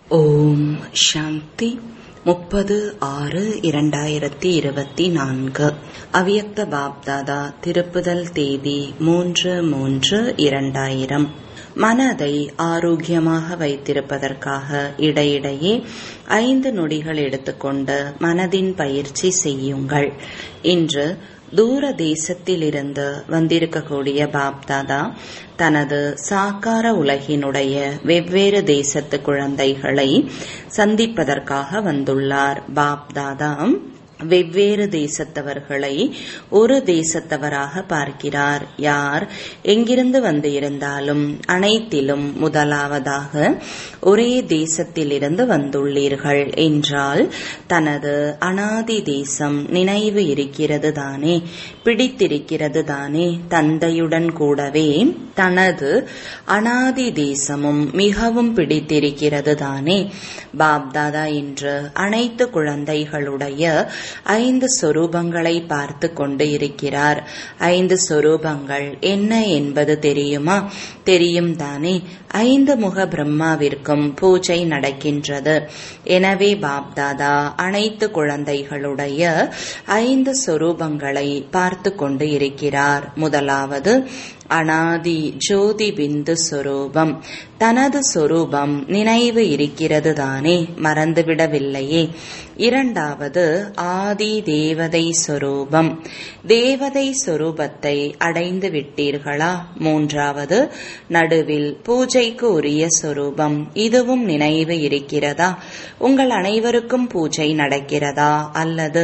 ஓம் சாந்தி முப்பது ஆறு இரண்டாயிரத்தி இருபத்தி நான்கு அவ்யக்த பாப்தாதா திருப்புதல் தேதி மூன்று மூன்று இரண்டாயிரம் மனதை ஆரோக்கியமாக வைத்திருப்பதற்காக இடையிடையே ஐந்து நொடிகள் எடுத்துக்கொண்டு மனதின் பயிற்சி செய்யுங்கள் இன்று தூர தேசத்திலிருந்து வந்திருக்கக்கூடிய பாப்தாதா தனது சாக்கார உலகினுடைய வெவ்வேறு தேசத்து குழந்தைகளை சந்திப்பதற்காக வந்துள்ளார் பாப்தாதா வெவ்வேறு தேசத்தவர்களை ஒரு தேசத்தவராக பார்க்கிறார் யார் எங்கிருந்து வந்து இருந்தாலும் அனைத்திலும் முதலாவதாக ஒரே தேசத்திலிருந்து வந்துள்ளீர்கள் என்றால் தனது அனாதி தேசம் நினைவு இருக்கிறது தானே பிடித்திருக்கிறது தானே தந்தையுடன் கூடவே தனது அனாதி தேசமும் மிகவும் பிடித்திருக்கிறது தானே பாப்தாதா என்று அனைத்து குழந்தைகளுடைய ஐந்து சொரூபங்களை பார்த்து கொண்டு இருக்கிறார் ஐந்து சொரூபங்கள் என்ன என்பது தெரியுமா தெரியும் தானே ஐந்து முக பிரம்மாவிற்கும் பூஜை நடக்கின்றது எனவே பாப்தாதா அனைத்து குழந்தைகளுடைய ஐந்து சொரூபங்களை பார்த்து கொண்டு இருக்கிறார் முதலாவது அனாதி ஜோதி பிந்து சொரூபம் தனது சொரூபம் நினைவு இருக்கிறது தானே மறந்துவிடவில்லையே இரண்டாவது ஆதி தேவதை சொரூபம் தேவதை சொரூபத்தை அடைந்து விட்டீர்களா மூன்றாவது நடுவில் பூஜைக்கு உரிய சொரூபம் இதுவும் நினைவு இருக்கிறதா உங்கள் அனைவருக்கும் பூஜை நடக்கிறதா அல்லது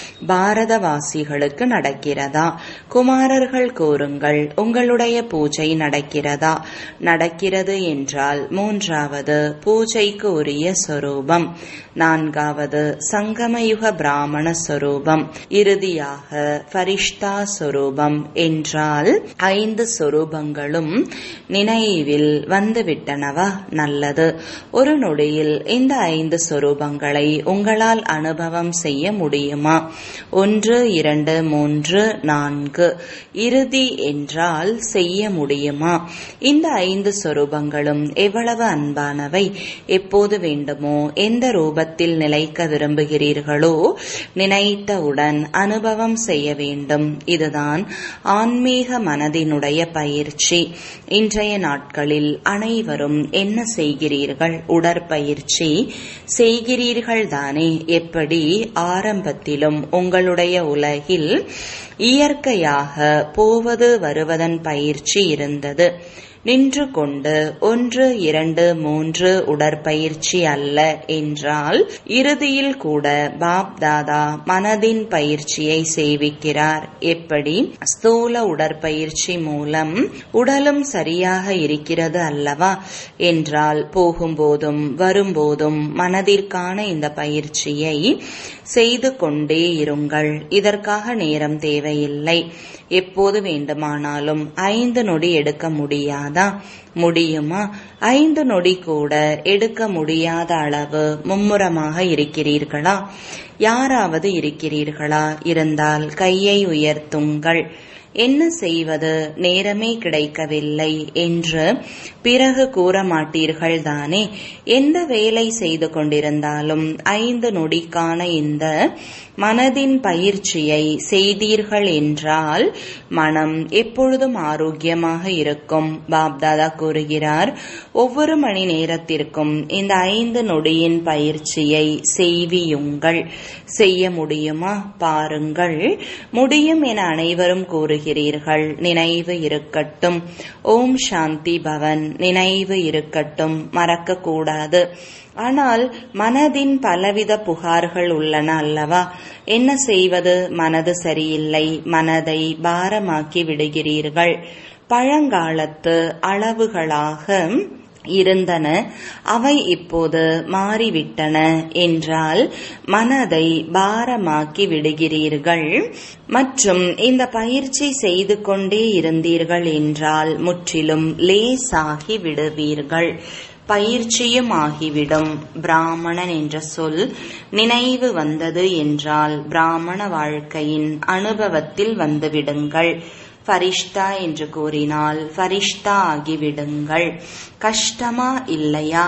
பாரதவாசிகளுக்கு நடக்கிறதா குமாரர்கள் கூறுங்கள் உங்களுடைய பூஜை நடக்கிறதா நடக்கிறது என்றால் மூன்றாவது பூஜைக்கு உரிய சொரூபம் நான்காவது சங்கமயுக பிராமண சொரூபம் இறுதியாக ஃபரிஷ்தா சொரூபம் என்றால் ஐந்து சொரூபங்களும் நினைவில் வந்துவிட்டனவா நல்லது ஒரு நொடியில் இந்த ஐந்து சொரூபங்களை உங்களால் அனுபவம் செய்ய முடியுமா ஒன்று இரண்டு மூன்று நான்கு இறுதி என்றால் செய்ய முடியுமா இந்த ஐந்து சொரூபங்களும் எவ்வளவு அன்பானவை எப்போது வேண்டுமோ எந்த ரூபத்தில் நிலைக்க விரும்புகிறீர்களோ நினைத்தவுடன் அனுபவம் செய்ய வேண்டும் இதுதான் ஆன்மீக மனதினுடைய பயிற்சி இன்றைய நாட்களில் அனைவரும் என்ன செய்கிறீர்கள் உடற்பயிற்சி செய்கிறீர்கள் தானே எப்படி ஆரம்பத்திலும் உங்களுடைய உலகில் இயற்கையாக போவது வருவதன் பயிற்சி இருந்தது நின்று கொண்டு ஒன்று இரண்டு மூன்று உடற்பயிற்சி அல்ல என்றால் இறுதியில் கூட பாப் தாதா மனதின் பயிற்சியை செய்விக்கிறார் எப்படி ஸ்தூல உடற்பயிற்சி மூலம் உடலும் சரியாக இருக்கிறது அல்லவா என்றால் போகும்போதும் வரும்போதும் மனதிற்கான இந்த பயிற்சியை செய்து கொண்டே இருங்கள் இதற்காக நேரம் தேவையில்லை எப்போது வேண்டுமானாலும் ஐந்து நொடி எடுக்க முடியாதா முடியுமா ஐந்து நொடி கூட எடுக்க முடியாத அளவு மும்முரமாக இருக்கிறீர்களா யாராவது இருக்கிறீர்களா இருந்தால் கையை உயர்த்துங்கள் என்ன செய்வது நேரமே கிடைக்கவில்லை என்று பிறகு கூற மாட்டீர்கள் தானே எந்த வேலை செய்து கொண்டிருந்தாலும் ஐந்து நொடிக்கான இந்த மனதின் பயிற்சியை செய்தீர்கள் என்றால் மனம் எப்பொழுதும் ஆரோக்கியமாக இருக்கும் பாப்தாதா கூறுகிறார் ஒவ்வொரு மணி நேரத்திற்கும் இந்த ஐந்து நொடியின் பயிற்சியை செய்வியுங்கள் செய்ய முடியுமா பாருங்கள் முடியும் என அனைவரும் கூறுகிறீர்கள் நினைவு இருக்கட்டும் ஓம் சாந்தி பவன் நினைவு இருக்கட்டும் மறக்கக்கூடாது ஆனால் மனதின் பலவித புகார்கள் உள்ளன அல்லவா என்ன செய்வது மனது சரியில்லை மனதை பாரமாக்கி விடுகிறீர்கள் பழங்காலத்து அளவுகளாக இருந்தன அவை இப்போது மாறிவிட்டன என்றால் மனதை பாரமாக்கி விடுகிறீர்கள் மற்றும் இந்த பயிற்சி செய்து கொண்டே இருந்தீர்கள் என்றால் முற்றிலும் லேசாகி விடுவீர்கள் பயிற்சியும் ஆகிவிடும் பிராமணன் என்ற சொல் நினைவு வந்தது என்றால் பிராமண வாழ்க்கையின் அனுபவத்தில் வந்துவிடுங்கள் ஃபரிஷ்தா என்று கூறினால் ஃபரிஷ்தா ஆகிவிடுங்கள் கஷ்டமா இல்லையா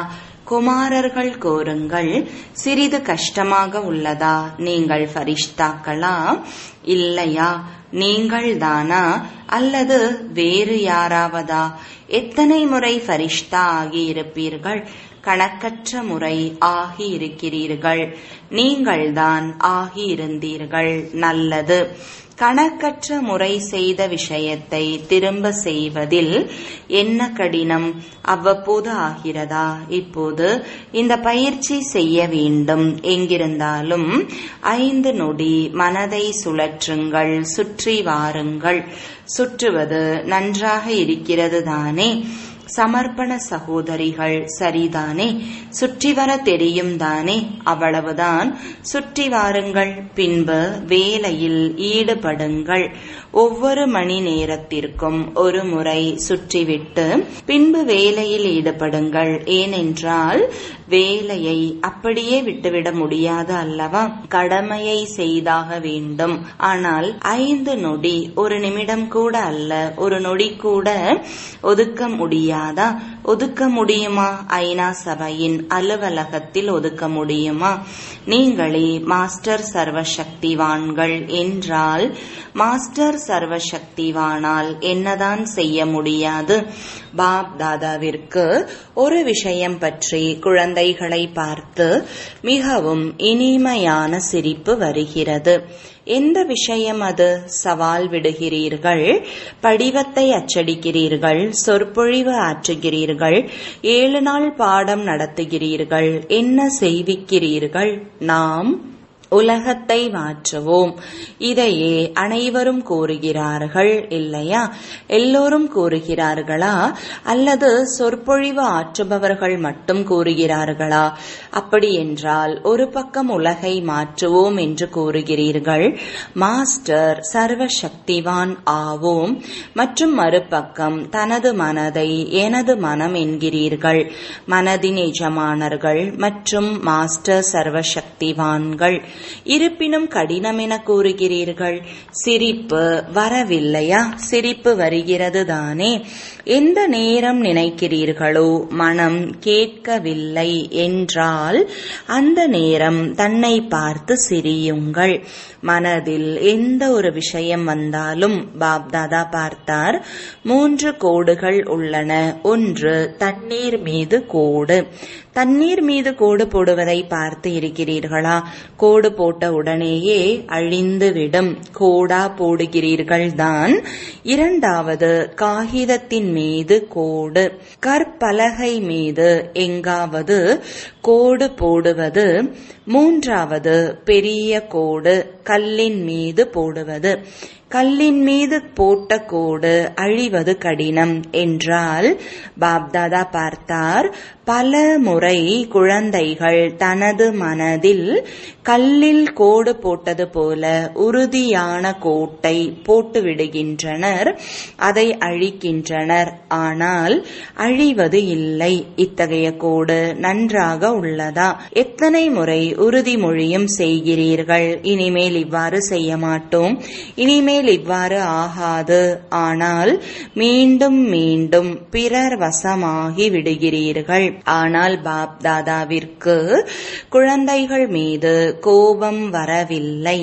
குமாரர்கள் கோருங்கள் சிறிது கஷ்டமாக உள்ளதா நீங்கள் ஃபரிஷ்தாக்களா இல்லையா நீங்கள் தானா அல்லது வேறு யாராவதா எத்தனை முறை ஃபரிஷ்தா ஆகியிருப்பீர்கள் கணக்கற்ற முறை ஆகியிருக்கிறீர்கள் நீங்கள்தான் ஆகியிருந்தீர்கள் நல்லது கணக்கற்ற முறை செய்த விஷயத்தை திரும்ப செய்வதில் என்ன கடினம் அவ்வப்போது ஆகிறதா இப்போது இந்த பயிற்சி செய்ய வேண்டும் எங்கிருந்தாலும் ஐந்து நொடி மனதை சுழற்றுங்கள் சுற்றி வாருங்கள் சுற்றுவது நன்றாக இருக்கிறது தானே சமர்ப்பண சகோதரிகள் சரிதானே சுற்றி வர தெரியும் தானே அவ்வளவுதான் சுற்றி வாருங்கள் பின்பு வேலையில் ஈடுபடுங்கள் ஒவ்வொரு மணி நேரத்திற்கும் ஒரு முறை சுற்றிவிட்டு பின்பு வேலையில் ஈடுபடுங்கள் ஏனென்றால் வேலையை அப்படியே விட்டுவிட முடியாது அல்லவா கடமையை செய்தாக வேண்டும் ஆனால் ஐந்து நொடி ஒரு நிமிடம் கூட அல்ல ஒரு நொடி கூட ஒதுக்க முடியாதா ஒதுக்க முடியுமா ஐநா சபையின் அலுவலகத்தில் ஒதுக்க முடியுமா நீங்களே மாஸ்டர் சர்வசக்திவான்கள் என்றால் மாஸ்டர் சர்வசக்திவானால் என்னதான் செய்ய முடியாது பாப் தாதாவிற்கு ஒரு விஷயம் பற்றி குழந்தைகளை பார்த்து மிகவும் இனிமையான சிரிப்பு வருகிறது எந்த விஷயம் அது சவால் விடுகிறீர்கள் படிவத்தை அச்சடிக்கிறீர்கள் சொற்பொழிவு ஆற்றுகிறீர்கள் ஏழு நாள் பாடம் நடத்துகிறீர்கள் என்ன செய்விக்கிறீர்கள் நாம் உலகத்தை மாற்றுவோம் இதையே அனைவரும் கூறுகிறார்கள் இல்லையா எல்லோரும் கூறுகிறார்களா அல்லது சொற்பொழிவு ஆற்றுபவர்கள் மட்டும் கூறுகிறார்களா அப்படி என்றால் ஒரு பக்கம் உலகை மாற்றுவோம் என்று கூறுகிறீர்கள் மாஸ்டர் சர்வசக்திவான் ஆவோம் மற்றும் மறுபக்கம் தனது மனதை எனது மனம் என்கிறீர்கள் மனதின் எஜமானர்கள் மற்றும் மாஸ்டர் சர்வசக்திவான்கள் இருப்பினும் கடினம் என கூறுகிறீர்கள் சிரிப்பு வரவில்லையா சிரிப்பு வருகிறது தானே எந்த நேரம் நினைக்கிறீர்களோ மனம் கேட்கவில்லை என்றால் அந்த நேரம் தன்னை பார்த்து சிரியுங்கள் மனதில் எந்த ஒரு விஷயம் வந்தாலும் பாப்தாதா பார்த்தார் மூன்று கோடுகள் உள்ளன ஒன்று தண்ணீர் மீது கோடு தண்ணீர் மீது கோடு போடுவதை பார்த்து இருக்கிறீர்களா கோடு போட்ட உடனேயே அழிந்துவிடும் கோடா போடுகிறீர்கள் தான் இரண்டாவது காகிதத்தின் மீது கோடு கற்பலகை மீது எங்காவது கோடு போடுவது மூன்றாவது பெரிய கோடு கல்லின் மீது போடுவது கல்லின் மீது போட்ட கோடு அழிவது கடினம் என்றால் பாப்தாதா பார்த்தார் பல முறை குழந்தைகள் தனது மனதில் கல்லில் கோடு போட்டது போல உறுதியான கோட்டை போட்டு விடுகின்றனர் அதை அழிக்கின்றனர் ஆனால் அழிவது இல்லை இத்தகைய கோடு நன்றாக உள்ளதா எத்தனை முறை உறுதிமொழியும் செய்கிறீர்கள் இனிமேல் இவ்வாறு செய்ய மாட்டோம் இனிமேல் இவ்வாறு ஆகாது ஆனால் மீண்டும் மீண்டும் பிறர் வசமாகி விடுகிறீர்கள் ஆனால் பாப் தாதாவிற்கு குழந்தைகள் மீது கோபம் வரவில்லை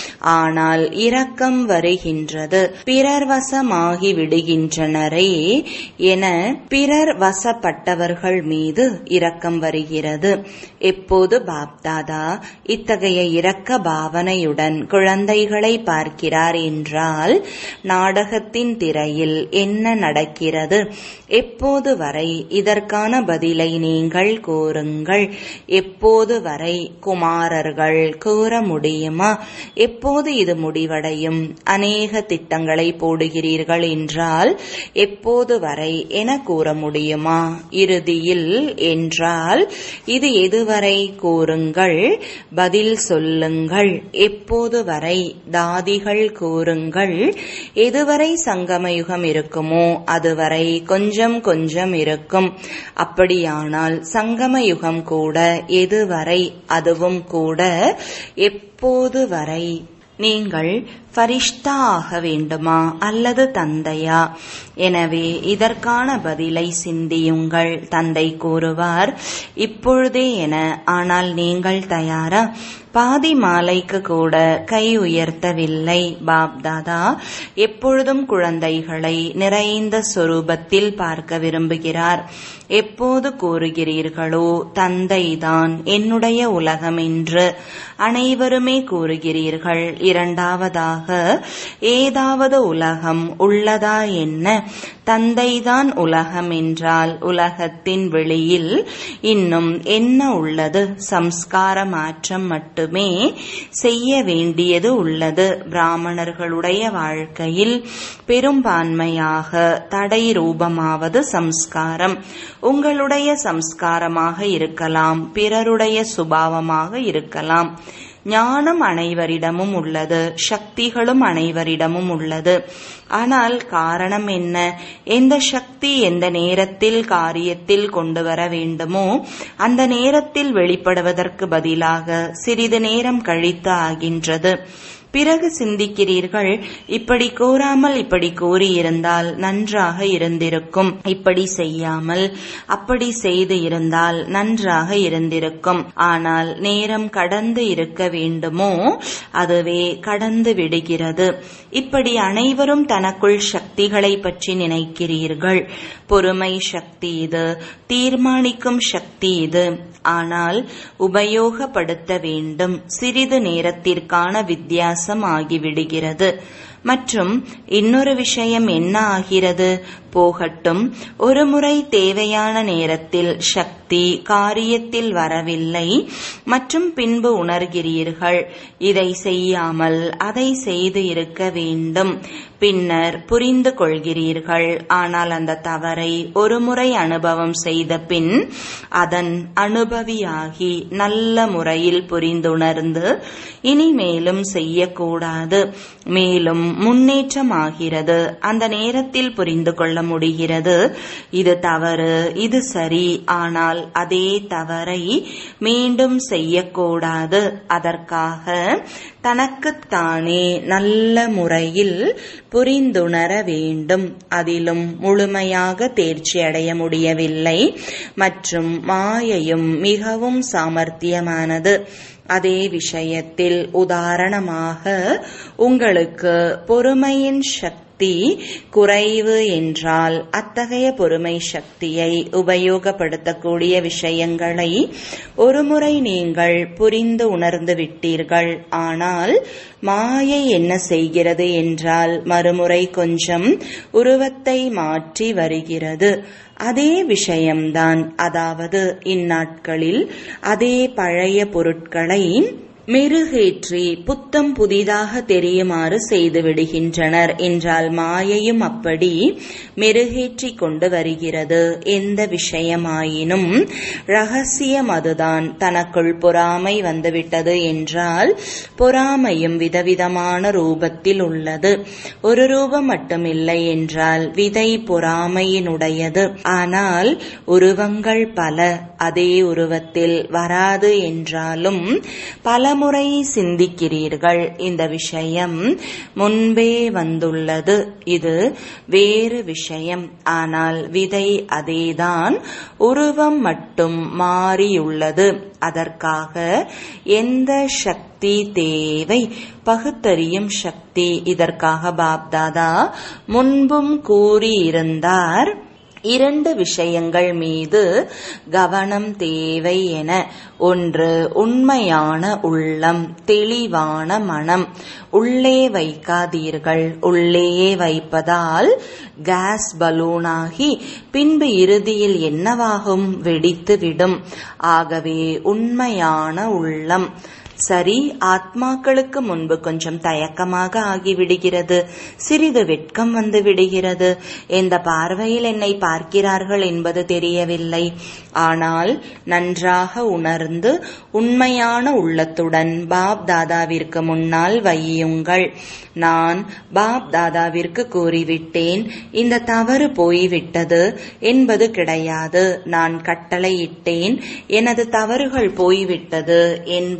ஆனால் இரக்கம் வருகின்றது பிறர் வசமாகி விடுகின்றனரே என பிறர் வசப்பட்டவர்கள் மீது இரக்கம் வருகிறது எப்போது பாப்தாதா இத்தகைய இரக்க பாவனையுடன் குழந்தைகளை பார்க்கிறார் என்றால் நாடகத்தின் திரையில் என்ன நடக்கிறது எப்போது வரை இதற்கான பதிலை நீங்கள் கூறுங்கள் எப்போது வரை குமாரர்கள் கூற முடியுமா எப்போது இது முடிவடையும் அநேக திட்டங்களை போடுகிறீர்கள் என்றால் எப்போது வரை என கூற முடியுமா இறுதியில் என்றால் இது எதுவரை கூறுங்கள் பதில் சொல்லுங்கள் எப்போது வரை தாதிகள் கூறுங்கள் எதுவரை சங்கமயுகம் இருக்குமோ அதுவரை கொஞ்சம் கொஞ்சம் இருக்கும் அப்படியானால் சங்கம யுகம் கூட எதுவரை அதுவும் கூட எப்போது வரை நீங்கள் ஃபரிஷ்தா ஆக வேண்டுமா அல்லது தந்தையா எனவே இதற்கான பதிலை சிந்தியுங்கள் தந்தை கூறுவார் இப்பொழுதே என ஆனால் நீங்கள் தயாரா பாதி மாலைக்கு கூட கை உயர்த்தவில்லை பாப் தாதா எப்பொழுதும் குழந்தைகளை நிறைந்த சொரூபத்தில் பார்க்க விரும்புகிறார் எப்போது கூறுகிறீர்களோ தந்தைதான் என்னுடைய உலகம் என்று அனைவருமே கூறுகிறீர்கள் இரண்டாவதாக ஏதாவது உலகம் உள்ளதா என்ன தந்தைதான் உலகம் என்றால் உலகத்தின் வெளியில் இன்னும் என்ன உள்ளது சம்ஸ்கார மாற்றம் மட்டுமே செய்ய வேண்டியது உள்ளது பிராமணர்களுடைய வாழ்க்கையில் பெரும்பான்மையாக தடை ரூபமாவது சம்ஸ்காரம் உங்களுடைய சம்ஸ்காரமாக இருக்கலாம் பிறருடைய சுபாவமாக இருக்கலாம் ஞானம் அனைவரிடமும் உள்ளது சக்திகளும் அனைவரிடமும் உள்ளது ஆனால் காரணம் என்ன எந்த சக்தி எந்த நேரத்தில் காரியத்தில் கொண்டு வர வேண்டுமோ அந்த நேரத்தில் வெளிப்படுவதற்கு பதிலாக சிறிது நேரம் கழித்து ஆகின்றது பிறகு சிந்திக்கிறீர்கள் இப்படி கூறாமல் இப்படி கூறியிருந்தால் நன்றாக இருந்திருக்கும் இப்படி செய்யாமல் அப்படி செய்து இருந்தால் நன்றாக இருந்திருக்கும் ஆனால் நேரம் கடந்து இருக்க வேண்டுமோ அதுவே கடந்து விடுகிறது இப்படி அனைவரும் தனக்குள் சக்திகளை பற்றி நினைக்கிறீர்கள் பொறுமை சக்தி இது தீர்மானிக்கும் சக்தி இது ஆனால் உபயோகப்படுத்த வேண்டும் சிறிது நேரத்திற்கான வித்தியாசம் ஆகிவிடுகிறது மற்றும் இன்னொரு விஷயம் என்ன ஆகிறது போகட்டும் ஒருமுறை தேவையான நேரத்தில் சக்தி காரியத்தில் வரவில்லை மற்றும் பின்பு உணர்கிறீர்கள் இதை செய்யாமல் அதை செய்து இருக்க வேண்டும் பின்னர் புரிந்து கொள்கிறீர்கள் ஆனால் அந்த தவறை ஒருமுறை அனுபவம் செய்த பின் அதன் அனுபவியாகி நல்ல முறையில் புரிந்துணர்ந்து இனிமேலும் செய்யக்கூடாது மேலும் முன்னேற்றமாகிறது அந்த நேரத்தில் புரிந்து கொள்ள முடிகிறது இது தவறு இது சரி ஆனால் அதே தவறை மீண்டும் செய்யக்கூடாது அதற்காக தனக்குத்தானே நல்ல முறையில் புரிந்துணர வேண்டும் அதிலும் முழுமையாக தேர்ச்சி அடைய முடியவில்லை மற்றும் மாயையும் மிகவும் சாமர்த்தியமானது அதே விஷயத்தில் உதாரணமாக உங்களுக்கு பொறுமையின் சக்தி குறைவு என்றால் அத்தகைய பொறுமை சக்தியை உபயோகப்படுத்தக்கூடிய விஷயங்களை ஒருமுறை நீங்கள் புரிந்து உணர்ந்து விட்டீர்கள் ஆனால் மாயை என்ன செய்கிறது என்றால் மறுமுறை கொஞ்சம் உருவத்தை மாற்றி வருகிறது அதே விஷயம்தான் அதாவது இந்நாட்களில் அதே பழைய பொருட்களை மெருகேற்றி புத்தம் புதிதாக தெரியுமாறு செய்து விடுகின்றனர் என்றால் மாயையும் அப்படி மெருகேற்றி கொண்டு வருகிறது எந்த விஷயமாயினும் ரகசியம் அதுதான் தனக்குள் பொறாமை வந்துவிட்டது என்றால் பொறாமையும் விதவிதமான ரூபத்தில் உள்ளது ஒரு ரூபம் மட்டுமில்லை என்றால் விதை பொறாமையினுடையது ஆனால் உருவங்கள் பல அதே உருவத்தில் வராது என்றாலும் பலமுறை சிந்திக்கிறீர்கள் இந்த விஷயம் முன்பே வந்துள்ளது இது வேறு விஷயம் ஆனால் விதை அதேதான் உருவம் மட்டும் மாறியுள்ளது அதற்காக எந்த சக்தி தேவை பகுத்தறியும் சக்தி இதற்காக பாப்தாதா முன்பும் கூறியிருந்தார் இரண்டு விஷயங்கள் மீது கவனம் தேவை என ஒன்று உண்மையான உள்ளம் தெளிவான மனம் உள்ளே வைக்காதீர்கள் உள்ளேயே வைப்பதால் கேஸ் பலூனாகி பின்பு இறுதியில் என்னவாகும் வெடித்துவிடும் ஆகவே உண்மையான உள்ளம் சரி ஆத்மாக்களுக்கு முன்பு கொஞ்சம் தயக்கமாக ஆகிவிடுகிறது சிறிது வெட்கம் வந்து விடுகிறது எந்த பார்வையில் என்னை பார்க்கிறார்கள் என்பது தெரியவில்லை ஆனால் நன்றாக உணர்ந்து உண்மையான உள்ளத்துடன் பாப் தாதாவிற்கு முன்னால் வையுங்கள் நான் பாப் தாதாவிற்கு கூறிவிட்டேன் இந்த தவறு போய்விட்டது என்பது கிடையாது நான் கட்டளையிட்டேன் எனது தவறுகள் போய்விட்டது என்பதும் கிடையாது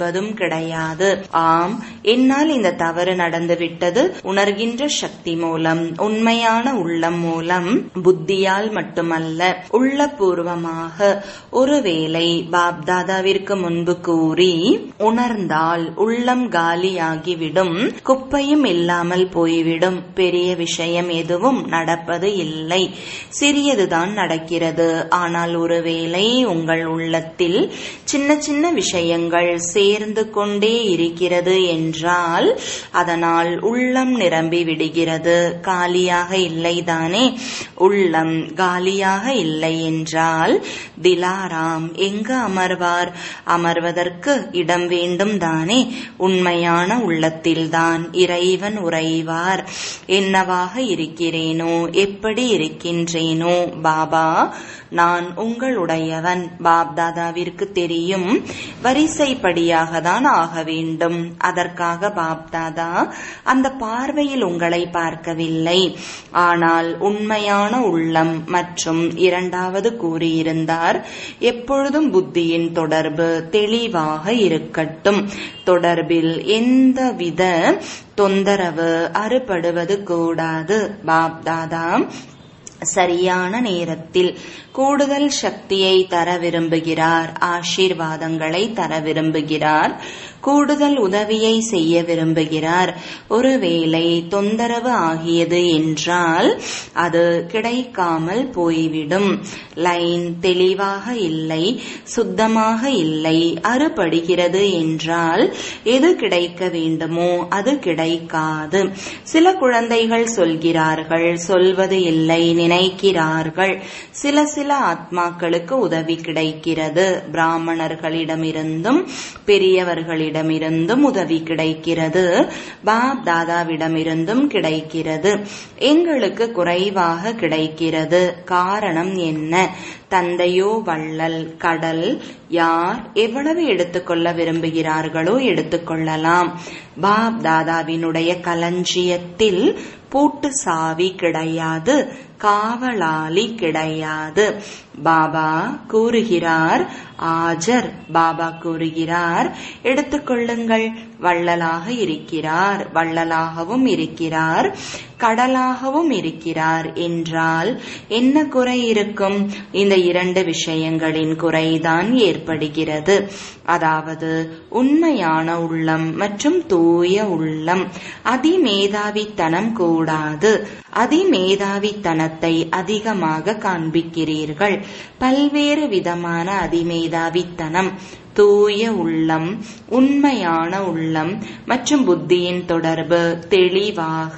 கிடையாது ஆம் என்னால் இந்த தவறு நடந்துவிட்டது உணர்கின்ற சக்தி மூலம் உண்மையான உள்ளம் மூலம் புத்தியால் மட்டுமல்ல உள்ளபூர்வமாக ஒருவேளை பாப்தாதாவிற்கு முன்பு கூறி உணர்ந்தால் உள்ளம் காலியாகிவிடும் குப்பையும் இல்லாமல் போய்விடும் பெரிய விஷயம் எதுவும் நடப்பது இல்லை சிறியதுதான் நடக்கிறது ஆனால் ஒருவேளை உங்கள் உள்ளத்தில் சின்ன சின்ன விஷயங்கள் சேர்ந்து கொண்டே இருக்கிறது என்றால் அதனால் உள்ளம் நிரம்பி விடுகிறது காலியாக இல்லைதானே உள்ளம் காலியாக இல்லை என்றால் திலாராம் எங்கு அமர்வார் அமர்வதற்கு இடம் வேண்டும் தானே உண்மையான உள்ளத்தில்தான் இறைவன் உறைவார் என்னவாக இருக்கிறேனோ எப்படி இருக்கின்றேனோ பாபா நான் உங்களுடையவன் பாப்தாதாவிற்கு தெரியும் வரிசைப்படியாக தான் ஆக வேண்டும் அதற்காக பாப்தாதா அந்த பார்வையில் உங்களை பார்க்கவில்லை ஆனால் உண்மையான உள்ளம் மற்றும் இரண்டாவது கூறியிருந்தார் எப்பொழுதும் புத்தியின் தொடர்பு தெளிவாக இருக்கட்டும் தொடர்பில் எந்தவித தொந்தரவு அறுபடுவது கூடாது பாப்தாதா சரியான நேரத்தில் கூடுதல் சக்தியை தர விரும்புகிறார் ஆசீர்வாதங்களை தர விரும்புகிறார் கூடுதல் உதவியை செய்ய விரும்புகிறார் ஒருவேளை தொந்தரவு ஆகியது என்றால் அது கிடைக்காமல் போய்விடும் லைன் தெளிவாக இல்லை சுத்தமாக இல்லை அறுபடுகிறது என்றால் எது கிடைக்க வேண்டுமோ அது கிடைக்காது சில குழந்தைகள் சொல்கிறார்கள் சொல்வது இல்லை நினைக்கிறார்கள் சில சில ஆத்மாக்களுக்கு உதவி கிடைக்கிறது பிராமணர்களிடமிருந்தும் பெரியவர்களிடமிருந்தும் உதவி கிடைக்கிறது பாப் தாதாவிடமிருந்தும் கிடைக்கிறது எங்களுக்கு குறைவாக கிடைக்கிறது காரணம் என்ன தந்தையோ வள்ளல் கடல் யார் எவ்வளவு எடுத்துக்கொள்ள விரும்புகிறார்களோ எடுத்துக்கொள்ளலாம் பாப் தாதாவினுடைய களஞ்சியத்தில் பூட்டு சாவி கிடையாது காவலாளி கிடையாது பாபா கூறுகிறார் ஆஜர் பாபா கூறுகிறார் எடுத்துக்கொள்ளுங்கள் வள்ளலாக இருக்கிறார் வள்ளலாகவும் இருக்கிறார் கடலாகவும் இருக்கிறார் என்றால் என்ன குறை இருக்கும் இந்த இரண்டு விஷயங்களின் குறைதான் ஏற்படுகிறது அதாவது உண்மையான உள்ளம் மற்றும் தூய உள்ளம் அதிமேதாவித்தனம் கூடாது அதிமேதாவித்தனத்தை அதிகமாக காண்பிக்கிறீர்கள் பல்வேறு விதமான அதிமேதாவித்தனம் தூய உள்ளம் உண்மையான உள்ளம் மற்றும் புத்தியின் தொடர்பு தெளிவாக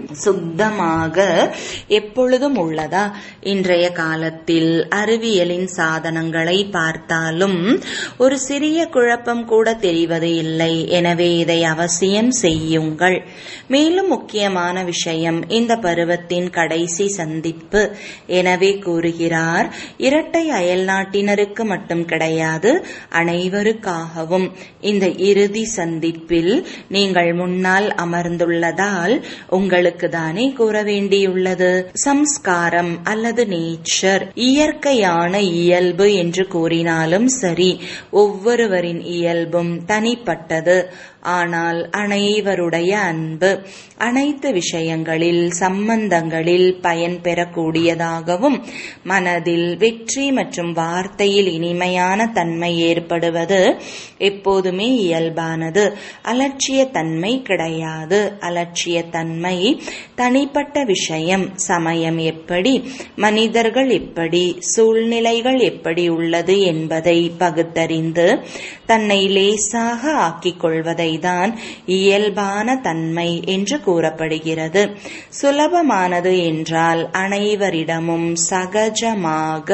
சுத்தமாக எப்பொழுதும் உள்ளதா இன்றைய காலத்தில் அறிவியலின் சாதனங்களை பார்த்தாலும் ஒரு சிறிய குழப்பம் கூட தெரிவது இல்லை எனவே இதை அவசியம் செய்யுங்கள் மேலும் முக்கியமான விஷயம் இந்த பருவத்தின் கடைசி சந்திப்பு எனவே கூறுகிறார் இரட்டை அயல் நாட்டினருக்கு மட்டும் கிடையாது அனைவருக்காகவும் இந்த இறுதி சந்திப்பில் நீங்கள் முன்னால் அமர்ந்துள்ளதால் உங்களுக்கு தானே கூற வேண்டியுள்ளது சம்ஸ்காரம் அல்லது நேச்சர் இயற்கையான இயல்பு என்று கூறினாலும் சரி ஒவ்வொருவரின் இயல்பும் தனிப்பட்டது ஆனால் அனைவருடைய அன்பு அனைத்து விஷயங்களில் சம்பந்தங்களில் பயன் பெறக்கூடியதாகவும் மனதில் வெற்றி மற்றும் வார்த்தையில் இனிமையான தன்மை ஏற்படுவது எப்போதுமே இயல்பானது அலட்சிய தன்மை கிடையாது அலட்சிய தன்மை தனிப்பட்ட விஷயம் சமயம் எப்படி மனிதர்கள் எப்படி சூழ்நிலைகள் எப்படி உள்ளது என்பதை பகுத்தறிந்து தன்னை லேசாக ஆக்கிக் கொள்வதை தான் இயல்பான தன்மை என்று கூறப்படுகிறது சுலபமானது என்றால் அனைவரிடமும் சகஜமாக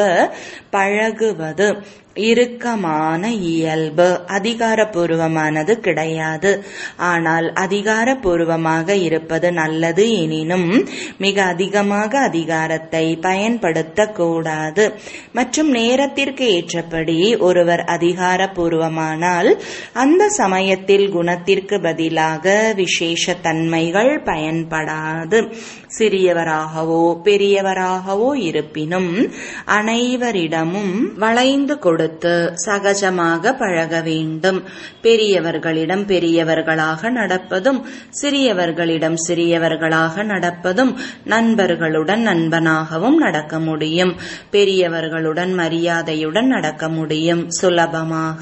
பழகுவது இறுக்கமான இயல்பு அதிகாரப்பூர்வமானது கிடையாது ஆனால் அதிகாரப்பூர்வமாக இருப்பது நல்லது எனினும் மிக அதிகமாக அதிகாரத்தை பயன்படுத்தக்கூடாது மற்றும் நேரத்திற்கு ஏற்றபடி ஒருவர் அதிகாரப்பூர்வமானால் அந்த சமயத்தில் குணத்திற்கு பதிலாக விசேஷ தன்மைகள் பயன்படாது சிறியவராகவோ பெரியவராகவோ இருப்பினும் அனைவரிடமும் வளைந்து கொடு கொடுத்து சகஜமாக பழக வேண்டும் பெரியவர்களிடம் பெரியவர்களாக நடப்பதும் சிறியவர்களிடம் சிறியவர்களாக நடப்பதும் நண்பர்களுடன் நண்பனாகவும் நடக்க முடியும் பெரியவர்களுடன் மரியாதையுடன் நடக்க முடியும் சுலபமாக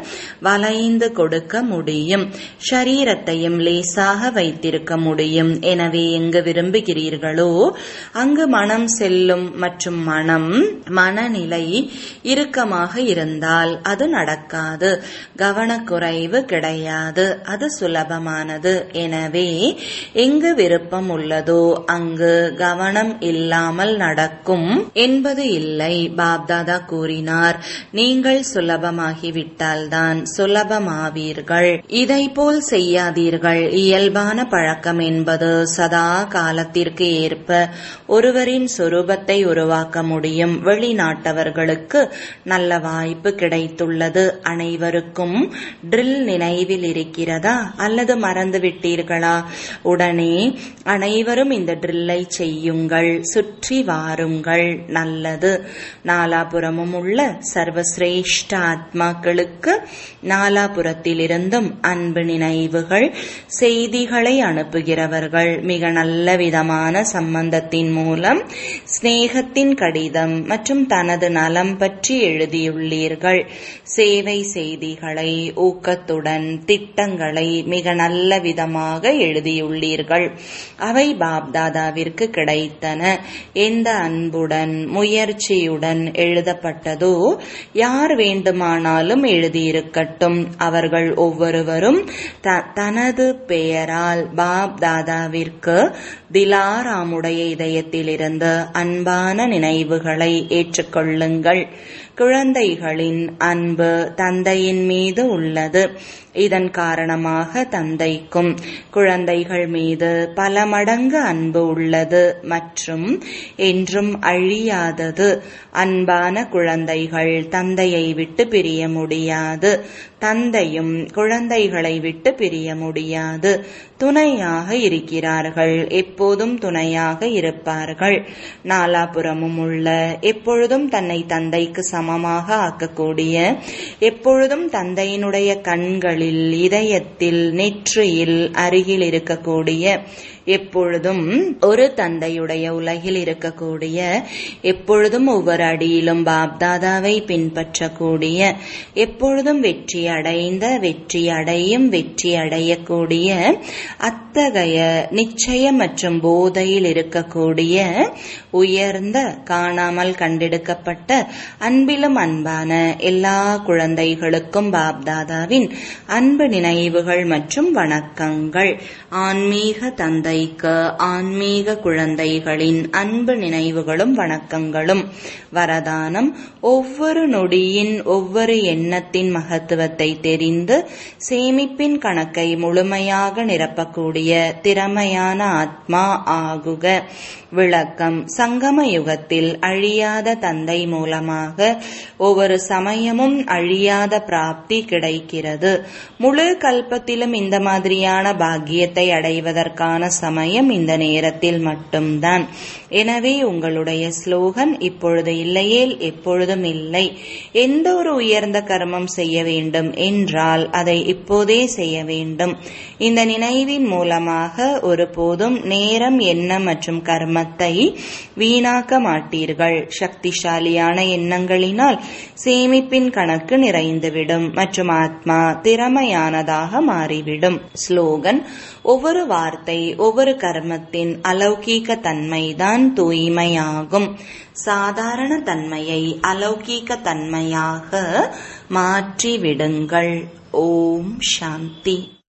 வளைந்து கொடுக்க முடியும் ஷரீரத்தையும் லேசாக வைத்திருக்க முடியும் எனவே எங்கு விரும்புகிறீர்களோ அங்கு மனம் செல்லும் மற்றும் மனம் மனநிலை இறுக்கமாக இருந்தால் அது நடக்காது கவனக்குறைவு கிடையாது அது சுலபமானது எனவே எங்கு விருப்பம் உள்ளதோ அங்கு கவனம் இல்லாமல் நடக்கும் என்பது இல்லை பாப்தாதா கூறினார் நீங்கள் சுலபமாகிவிட்டால்தான் சுலபமாவீர்கள் இதை போல் செய்யாதீர்கள் இயல்பான பழக்கம் என்பது சதா காலத்திற்கு ஏற்ப ஒருவரின் சொரூபத்தை உருவாக்க முடியும் வெளிநாட்டவர்களுக்கு நல்ல வாய்ப்பு கிடைத்துள்ளது அனைவருக்கும் ட்ரில் நினைவில் இருக்கிறதா அல்லது மறந்து விட்டீர்களா உடனே அனைவரும் இந்த ட்ரில்லை செய்யுங்கள் சுற்றி வாருங்கள் நல்லது நாலாபுறமும் உள்ள சர்வசிரேஷ்ட ஆத்மாக்களுக்கு நாலாபுறத்திலிருந்தும் அன்பு நினைவுகள் செய்திகளை அனுப்புகிறவர்கள் மிக நல்ல விதமான சம்பந்தத்தின் மூலம் சிநேகத்தின் கடிதம் மற்றும் தனது நலம் பற்றி எழுதியுள்ளீர்கள் சேவை செய்திகளை ஊக்கத்துடன் திட்டங்களை மிக நல்ல விதமாக எழுதியுள்ளீர்கள் அவை பாப்தாதாவிற்கு கிடைத்தன எந்த அன்புடன் முயற்சியுடன் எழுதப்பட்டதோ யார் வேண்டுமானாலும் எழுதியிருக்கட்டும் அவர்கள் ஒவ்வொருவரும் தனது பெயரால் பாப் தாதாவிற்கு திலாராமுடைய இதயத்திலிருந்து அன்பான நினைவுகளை ஏற்றுக்கொள்ளுங்கள் குழந்தைகளின் அன்பு தந்தையின் மீது உள்ளது இதன் காரணமாக தந்தைக்கும் குழந்தைகள் மீது பல மடங்கு அன்பு உள்ளது மற்றும் என்றும் அழியாதது அன்பான குழந்தைகள் தந்தையை விட்டு பிரிய முடியாது தந்தையும் குழந்தைகளை விட்டு பிரிய முடியாது துணையாக இருக்கிறார்கள் எப்போதும் துணையாக இருப்பார்கள் நாலாபுறமும் உள்ள எப்பொழுதும் தன்னை தந்தைக்கு சமமாக ஆக்கக்கூடிய எப்பொழுதும் தந்தையினுடைய கண்களில் இதயத்தில் நெற்றியில் அருகில் இருக்கக்கூடிய எப்பொழுதும் ஒரு தந்தையுடைய உலகில் இருக்கக்கூடிய எப்பொழுதும் ஒவ்வொரு அடியிலும் பாப்தாதாவை பின்பற்றக்கூடிய எப்பொழுதும் வெற்றி அடைந்த வெற்றி அடையும் வெற்றி அடையக்கூடிய அத்தகைய நிச்சயம் மற்றும் போதையில் இருக்கக்கூடிய உயர்ந்த காணாமல் கண்டெடுக்கப்பட்ட அன்பிலும் அன்பான எல்லா குழந்தைகளுக்கும் பாப்தாதாவின் அன்பு நினைவுகள் மற்றும் வணக்கங்கள் ஆன்மீக தந்தைக்கு ஆன்மீக குழந்தைகளின் அன்பு நினைவுகளும் வணக்கங்களும் வரதானம் ஒவ்வொரு நொடியின் ஒவ்வொரு எண்ணத்தின் மகத்துவத்தை தெரிந்து சேமிப்பின் கணக்கை முழுமையாக நிரப்பக்கூடிய திறமையான ஆத்மா ஆகுக விளக்கம் சங்கம யுகத்தில் அழியாத தந்தை மூலமாக ஒவ்வொரு சமயமும் அழியாத பிராப்தி கிடைக்கிறது முழு கல்பத்திலும் இந்த மாதிரியான பாக்கியத்தை அடைவதற்கான சமயம் இந்த நேரத்தில் மட்டும்தான் எனவே உங்களுடைய ஸ்லோகன் இப்பொழுது இல்லையேல் எப்பொழுதும் இல்லை எந்த ஒரு உயர்ந்த கர்மம் செய்ய வேண்டும் என்றால் அதை இப்போதே செய்ய வேண்டும் இந்த நினைவின் மூலமாக ஒருபோதும் நேரம் எண்ணம் மற்றும் கர்மத்தை வீணாக்க மாட்டீர்கள் சக்திசாலியான எண்ணங்களினால் சேமிப்பின் கணக்கு நிறைந்துவிடும் மற்றும் ஆத்மா திறமையானதாக மாறிவிடும் ஸ்லோகன் ஒவ்வொரு வார்த்தை ஒவ்வொரு கர்மத்தின் அலௌகீக தன்மைதான் தூய்மையாகும் சாதாரண தன்மையை அலௌகீக தன்மையாக மாற்றிவிடுங்கள் ஓம் சாந்தி